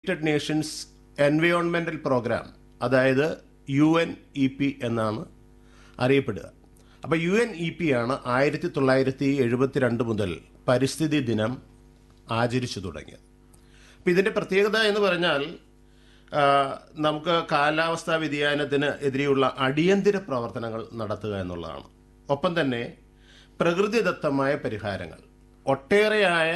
United Nations എൻവയോൺമെന്റൽ program അതായത് U N E P എന്നാണ് അറിയപ്പെടുക അപ്പോൾ യു എൻ ഇ പി ആണ് ആയിരത്തി തൊള്ളായിരത്തി എഴുപത്തിരണ്ട് മുതൽ പരിസ്ഥിതി ദിനം ആചരിച്ചു തുടങ്ങിയത് അപ്പം ഇതിൻ്റെ പ്രത്യേകത എന്ന് പറഞ്ഞാൽ ആ, നമുക്ക് കാലാവസ്ഥാ വ്യതിയാനത്തിന് എതിരെയുള്ള അടിയന്തര പ്രവർത്തനങ്ങൾ നടത്തുക എന്നുള്ളതാണ് ഒപ്പം തന്നെ പ്രകൃതിദത്തമായ പരിഹാരങ്ങൾ ഒട്ടേറെയായ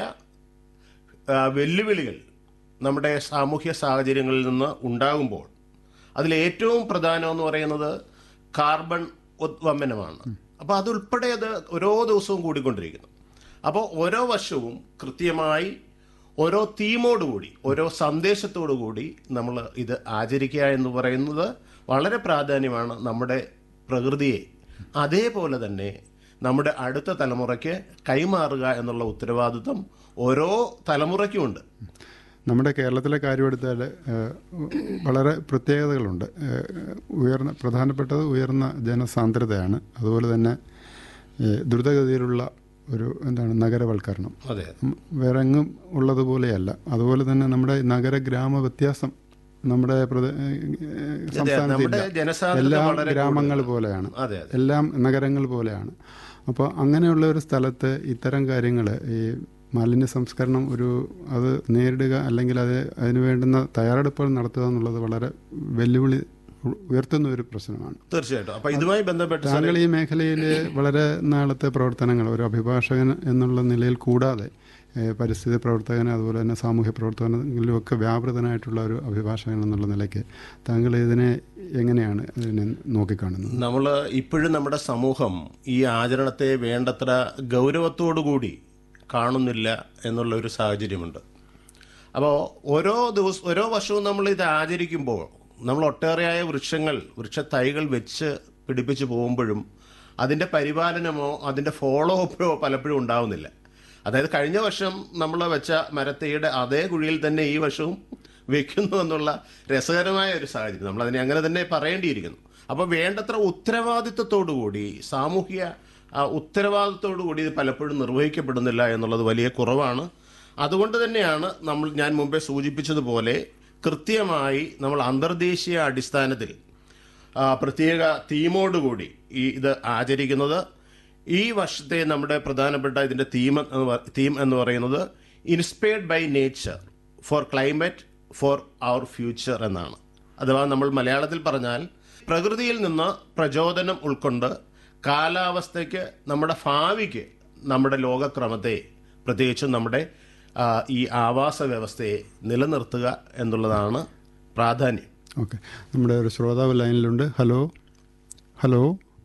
ആ, വെല്ലുവിളികൾ നമ്മുടെ സാമൂഹ്യ സാഹചര്യങ്ങളിൽ നിന്ന് ഉണ്ടാകുമ്പോൾ അതിൽ ഏറ്റവും പ്രധാനം എന്ന് പറയുന്നത് കാർബൺ ഉദ്വമനമാണ് അപ്പോൾ അതുൾപ്പെടെ അത് ഓരോ ദിവസവും കൂടിക്കൊണ്ടിരിക്കുന്നു അപ്പോൾ ഓരോ വർഷവും കൃത്യമായി ഓരോ തീമോടുകൂടി ഓരോ സന്ദേശത്തോടു കൂടി നമ്മൾ ഇത് ആചരിക്കുക എന്ന് പറയുന്നത് വളരെ പ്രാധാന്യമാണ് നമ്മുടെ പ്രകൃതിയെ അതേപോലെ തന്നെ നമ്മുടെ അടുത്ത തലമുറയ്ക്ക് കൈമാറുക എന്നുള്ള ഉത്തരവാദിത്വം ഓരോ തലമുറയ്ക്കുമുണ്ട് നമ്മുടെ കേരളത്തിലെ കാര്യമെടുത്താൽ ഏഹ്, വളരെ പ്രത്യേകതകളുണ്ട് ഏഹ്, ഉയർന്ന പ്രധാനപ്പെട്ടത് ഉയർന്ന ജനസാന്ദ്രതയാണ് അതുപോലെ തന്നെ ഏഹ്, ദ്രുതഗതിയിലുള്ള ഒരു എന്താണ് നഗരവൽക്കരണം അതെ ഉം, വേറെ എങ്ങും ഉള്ളതുപോലെയല്ല അതുപോലെ തന്നെ നമ്മുടെ നഗര ഗ്രാമ വ്യത്യാസം നമ്മുടെ പ്രദേ- ഏഹ്, സംസ്ഥാനത്തില്ല നമ്മുടെ ജനസാന്ദ്രത എല്ലാം വളരെ ഗ്രാമങ്ങൾ പോലെയാണ് അതെ അതെ എല്ലാം നഗരങ്ങൾ പോലെയാണ് അപ്പോൾ അങ്ങനെയുള്ള ഒരു സ്ഥലത്ത് ഇത്തരം കാര്യങ്ങൾ ഈ മാലിന്യ സംസ്കരണം ഒരു അത് നേരിടുക അല്ലെങ്കിൽ അത് അതിന് വേണ്ടുന്ന തയ്യാറെടുപ്പുകൾ നടത്തുക എന്നുള്ളത് വളരെ വെല്ലുവിളി ഉ- ഉയർത്തുന്ന ഒരു പ്രശ്നമാണ് തീർച്ചയായിട്ടും അപ്പൊ ഇതുമായി ബന്ധപ്പെട്ട് സാറേ, താങ്കൾ ഈ മേഖലയിൽ വളരെ നാളത്തെ പ്രവർത്തനങ്ങൾ ഒരു അഭിഭാഷകൻ എന്നുള്ള നിലയിൽ കൂടാതെ ഏഹ്, പരിസ്ഥിതി പ്രവർത്തകൻ അതുപോലെ തന്നെ സാമൂഹ്യ പ്രവർത്തനങ്ങളിലും ഒക്കെ വ്യാപൃതനായിട്ടുള്ള ഒരു അഭിഭാഷകൻ എന്നുള്ള നിലയ്ക്ക് താങ്കൾ ഇതിനെ എങ്ങനെയാണ് ഇതിനെ നോക്കിക്കാണുന്നത് നമ്മൾ ഇപ്പോഴും നമ്മുടെ സമൂഹം ഈ ആചരണത്തെ വേണ്ടത്ര ഗൗരവത്തോടുകൂടി കാണുന്നില്ല എന്നുള്ള ഒരു സാഹചര്യമുണ്ട് അപ്പോൾ ഓരോ ദിവസം ഓരോ വർഷവും നമ്മൾ ഇത് ആചരിക്കുമ്പോൾ നമ്മൾ ഒട്ടേറെയായ വൃക്ഷങ്ങൾ വൃക്ഷത്തൈകൾ വെച്ച് പിടിപ്പിച്ച് പോകുമ്പോഴും അതിൻ്റെ പരിപാലനമോ അതിൻ്റെ ഫോളോ അപ്പോ പലപ്പോഴും ഉണ്ടാവുന്നില്ല അതായത് കഴിഞ്ഞ വർഷം നമ്മൾ വെച്ച മരത്തൈയുടെ അതേ കുഴിയിൽ തന്നെ ഈ വർഷവും വെക്കുന്നു എന്നുള്ള രസകരമായ ഒരു സാഹചര്യം നമ്മൾ അതിനെ അങ്ങനെ തന്നെ പറയേണ്ടിയിരിക്കുന്നു അപ്പോൾ വേണ്ടത്ര ഉത്തരവാദിത്വത്തോടുകൂടി സാമൂഹ്യ ആ, ഉത്തരവാദിത്വത്തോടുകൂടി ഇത് പലപ്പോഴും നിർവഹിക്കപ്പെടുന്നില്ല എന്നുള്ളത് വലിയ കുറവാണ് അതുകൊണ്ട് തന്നെയാണ് നമ്മൾ ഞാൻ മുമ്പേ സൂചിപ്പിച്ചതുപോലെ കൃത്യമായി നമ്മൾ അന്തർദേശീയ അടിസ്ഥാനത്തിൽ ആ, പ്രത്യേക തീമോടുകൂടി ഈ ഇത് ആചരിക്കുന്നത് ഈ വർഷത്തെ നമ്മുടെ പ്രധാനപ്പെട്ട ഇതിൻ്റെ തീം എന്ന് പ- തീം എന്ന് പറയുന്നത് inspired by nature for climate for our future എന്നാണ് അഥവാ നമ്മൾ മലയാളത്തിൽ പറഞ്ഞാൽ പ്രകൃതിയിൽ നിന്ന് പ്രചോദനം ഉൾക്കൊണ്ട് കാലാവസ്ഥയ്ക്ക് നമ്മുടെ ഭാവിക്ക് നമ്മുടെ ലോകക്രമത്തെ പ്രത്യേകിച്ചും നമ്മുടെ ആ, ഈ ആവാസ വ്യവസ്ഥയെ നിലനിർത്തുക എന്നുള്ളതാണ് പ്രാധാന്യം ഓക്കെ നമ്മുടെ ഒരു ശ്രോതാവ് ലൈനിലുണ്ട് ഹലോ ഹലോ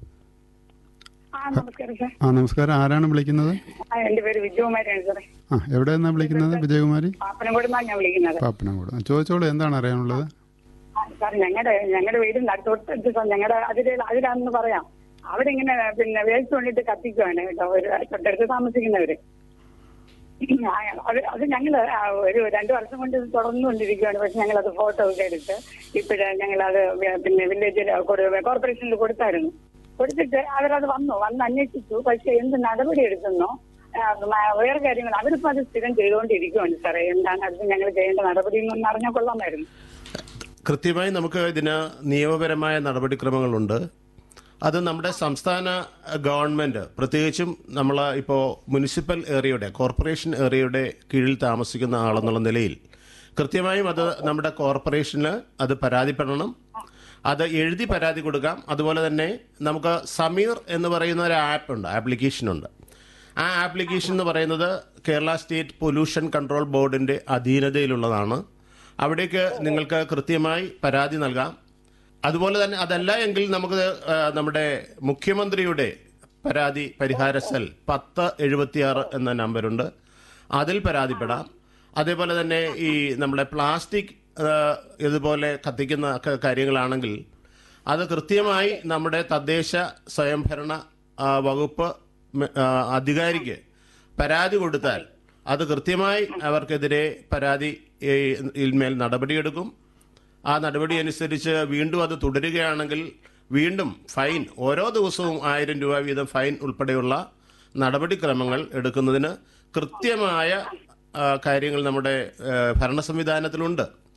ആ നമസ്കാരം സാർ ആ നമസ്കാരം ആരാണ് വിളിക്കുന്നത് ആ എന്റെ പേര് വിജയകുമാരിയാണ് സാറേ ആ എവിടെ നിന്നാണ് വിളിക്കുന്നത് വിജയകുമാരി പാപ്പനംകോട് നിന്നാണ് ഞാൻ വിളിക്കുന്നത് പാപ്പനംകോട് ആ, ചോദിച്ചോളൂ എന്താണ് അറിയാനുള്ളത് ആ, സാർ ഞങ്ങളുടെ ഞങ്ങളുടെ വീടിന്റെ അടുത്തോട്ട് സാർ ഞങ്ങളുടെ അതിര് അതിലാണെന്ന് പറയാം അവിടെ ഇങ്ങനെ പിന്നെ വേസ്റ്റ് കൊണ്ടിട്ട് കത്തിക്കുവാണ് കേട്ടോ ഒരു തൊട്ടടുത്ത് താമസിക്കുന്നവര് ആ, അത് അത് ഞങ്ങള് ആ, ഒരു രണ്ടു വർഷം കൊണ്ട് ഇത് തുടർന്നുകൊണ്ടിരിക്കുകയാണ് പക്ഷെ ഞങ്ങൾ അത് ഫോട്ടോ ഒക്കെ എടുത്ത് ഇപ്പോഴ് ഞങ്ങൾ അത് പിന്നെ വില്ലേജിൽ കോർപ്പറേഷനിൽ കൊടുത്തായിരുന്നു കൊടുത്തിട്ട് അവരത് വന്നു വന്ന് അന്വേഷിച്ചു പക്ഷെ എന്ത് നടപടി എടുക്കുന്നോ ആ, മ- വേറെ കാര്യങ്ങൾ അവരിപ്പോ അത് സ്ഥിരം ചെയ്തുകൊണ്ടിരിക്കുകയാണ് സാറേ എന്താണ് അത് ഞങ്ങൾ ചെയ്യേണ്ട നടപടി എന്ന് അറിഞ്ഞാൽ കൊള്ളാമായിരുന്നു കൃത്യമായി നമുക്ക് ഇതിന് നിയമപരമായ നടപടിക്രമങ്ങളുണ്ട് അത് നമ്മുടെ സംസ്ഥാന ഗവൺമെൻറ് പ്രത്യേകിച്ചും നമ്മൾ ഇപ്പോൾ മുനിസിപ്പൽ ഏരിയയുടെ കോർപ്പറേഷൻ ഏരിയയുടെ കീഴിൽ താമസിക്കുന്ന ആളെന്നുള്ള നിലയിൽ കൃത്യമായും അത് നമ്മുടെ കോർപ്പറേഷന് അത് പരാതിപ്പെടണം അത് എഴുതി പരാതി കൊടുക്കാം അതുപോലെ തന്നെ നമുക്ക് സമീർ എന്ന് പറയുന്ന ഒരു ആപ്പ് ഉണ്ട് ആപ്ലിക്കേഷനുണ്ട് ആ ആപ്ലിക്കേഷൻ എന്ന് പറയുന്നത് കേരള സ്റ്റേറ്റ് പൊല്യൂഷൻ കൺട്രോൾ ബോർഡിൻ്റെ അധീനതയിലുള്ളതാണ് അവിടേക്ക് നിങ്ങൾക്ക് കൃത്യമായി പരാതി നൽകാം അതുപോലെ തന്നെ അതല്ല എങ്കിൽ നമുക്ക് ആ, നമ്മുടെ മുഖ്യമന്ത്രിയുടെ പരാതി പരിഹാര സെൽ പത്ത് എഴുപത്തിയാറ് എന്ന നമ്പറുണ്ട് അതിൽ പരാതിപ്പെടാം അതേപോലെ തന്നെ ഈ നമ്മുടെ പ്ലാസ്റ്റിക് ആ, ഇതുപോലെ കത്തിക്കുന്ന ഒക്കെ കാര്യങ്ങളാണെങ്കിൽ അത് കൃത്യമായി നമ്മുടെ തദ്ദേശ സ്വയംഭരണ ആ, വകുപ്പ് മ- ആ, അധികാരിക്ക് പരാതി കൊടുത്താൽ അത് കൃത്യമായി അവർക്കെതിരെ പരാതി ഏ, മേൽ നടപടിയെടുക്കും ആ നടപടി അനുസരിച്ച് വീണ്ടും അത് തുടരുകയാണെങ്കിൽ വീണ്ടും ഫൈൻ ഓരോ ദിവസവും ആയിരം രൂപ വീതം ഫൈൻ ഉൾപ്പെടെയുള്ള നടപടിക്രമങ്ങൾ എടുക്കുന്നതിന് കൃത്യമായ ആ, കാര്യങ്ങൾ നമ്മുടെ ആ, ഭരണ സംവിധാനത്തിലുണ്ട്